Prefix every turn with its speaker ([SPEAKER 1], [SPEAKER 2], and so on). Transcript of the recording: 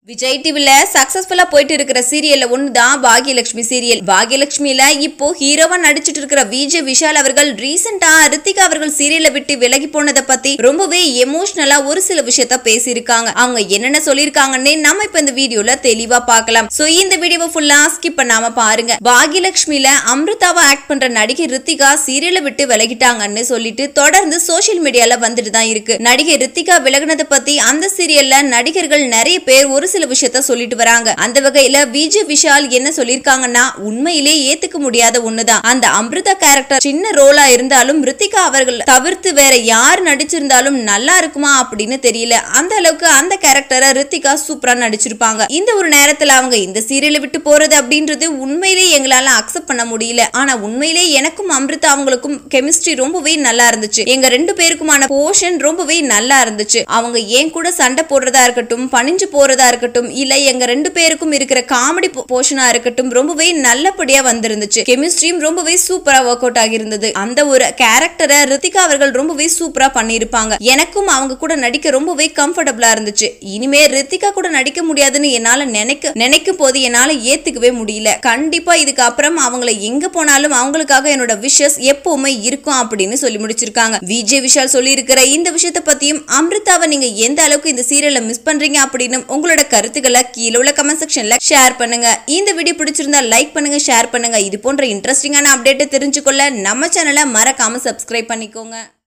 [SPEAKER 1] விஜய் டிவில சக்சஸ்ஃபுல்லா போயிட்டு இருக்கிற சீரியல்ல ஒண்ணுதான் பாகியலட்சுமி சீரியல் பாகியலட்சுமியில இப்போ ஹீரோவா நடிச்சிட்டு இருக்கிற விஜய் விஷால் அவர்கள் ரீசெண்டா ரித்திகா அவர்கள் சீரியலை விட்டு விலகி போனதை பத்தி ரொம்பவே எமோஷனலா ஒரு சில விஷயத்த பேசியிருக்காங்க அவங்க என்னென்ன சொல்லியிருக்காங்கன்னு நம்ம இப்ப இந்த வீடியோல தெளிவா பார்க்கலாம் சோ இந்த வீடியோவை ஃபுல்லா ஸ்கிப் பண்ணாம பாருங்க பாகியலட்சுமியில அமிர்தாவா ஆக்ட் பண்ற நடிகை ரித்திகா சீரியலை விட்டு விலகிட்டாங்கன்னு சொல்லிட்டு தொடர்ந்து சோஷியல் மீடியால வந்துட்டு தான் இருக்கு நடிகை ரித்திகா விலகினதை பத்தி அந்த சீரியல்ல நடிகர்கள் நிறைய பேர் ஒரு சில விஷயத்த சொல்லிட்டு வராங்க அந்த வகையில விஜய் விஷால் என்ன சொல்லிருக்காங்கன்னா உண்மையிலே ஏத்துக்க முடியாத ஒண்ணுதான் அந்த அமிர்தா கேரக்டர் சின்ன ரோலா இருந்தாலும் ரித்திகா அவர்கள் தவிர்த்து வேற யார் நடிச்சிருந்தாலும் நல்லா இருக்குமா அப்படின்னு தெரியல அந்த அளவுக்கு அந்த கேரக்டரை ரித்திகா சூப்பரா நடிச்சிருப்பாங்க இந்த ஒரு நேரத்துல அவங்க இந்த சீரியலை விட்டு போறது அப்படின்றது உண்மையிலே எங்களால அக்செப்ட் பண்ண முடியல ஆனா உண்மையிலே எனக்கும் அமிர்தா அவங்களுக்கும் கெமிஸ்ட்ரி ரொம்பவே நல்லா இருந்துச்சு எங்க ரெண்டு பேருக்குமான போர்ஷன் ரொம்பவே நல்லா இருந்துச்சு அவங்க ஏன் கூட சண்டை போடுறதா இருக்கட்டும் பணிஞ்சு போறதா இருக்கட்டும் இல்ல எங்க ரெண்டு பேருக்கும் இருக்கிற காமெடி போர்ஷனா இருக்கட்டும் ரொம்பவே நல்லபடியா வந்திருந்துச்சு கெமிஸ்ட்ரியும் ரொம்பவே சூப்பரா ஒர்க் அவுட் ஆகியிருந்தது அந்த ஒரு கேரக்டரை ரித்திகா அவர்கள் ரொம்பவே சூப்பரா பண்ணியிருப்பாங்க எனக்கும் அவங்க கூட நடிக்க ரொம்பவே கம்ஃபர்டபுளா இருந்துச்சு இனிமே ரித்திகா கூட நடிக்க முடியாதுன்னு என்னால நினைக்க நினைக்கும் போது என்னால ஏத்துக்கவே முடியல கண்டிப்பா இதுக்கு அப்புறம் அவங்கள எங்க போனாலும் அவங்களுக்காக என்னோட விஷஸ் எப்பவுமே இருக்கும் அப்படின்னு சொல்லி முடிச்சிருக்காங்க விஜய் விஷால் சொல்லி இருக்கிற இந்த விஷயத்த பத்தியும் அமிர்தாவை நீங்க எந்த அளவுக்கு இந்த சீரியல்ல மிஸ் பண்றீங்க அப்படின்னு உங்களோட கருத்துக்களை கீழே உள்ள கமெண்ட் செக்ஷன்ல ஷேர் பண்ணுங்க இந்த வீடியோ பிடிச்சிருந்தா லைக் பண்ணுங்க ஷேர் பண்ணுங்க இது போன்ற இன்ட்ரெஸ்டிங்கான அப்டேட்டை தெரிஞ்சுக்கொள்ள நம்ம சேனலை மறக்காம சப்ஸ்கிரைப் பண்ணிக்கோங்க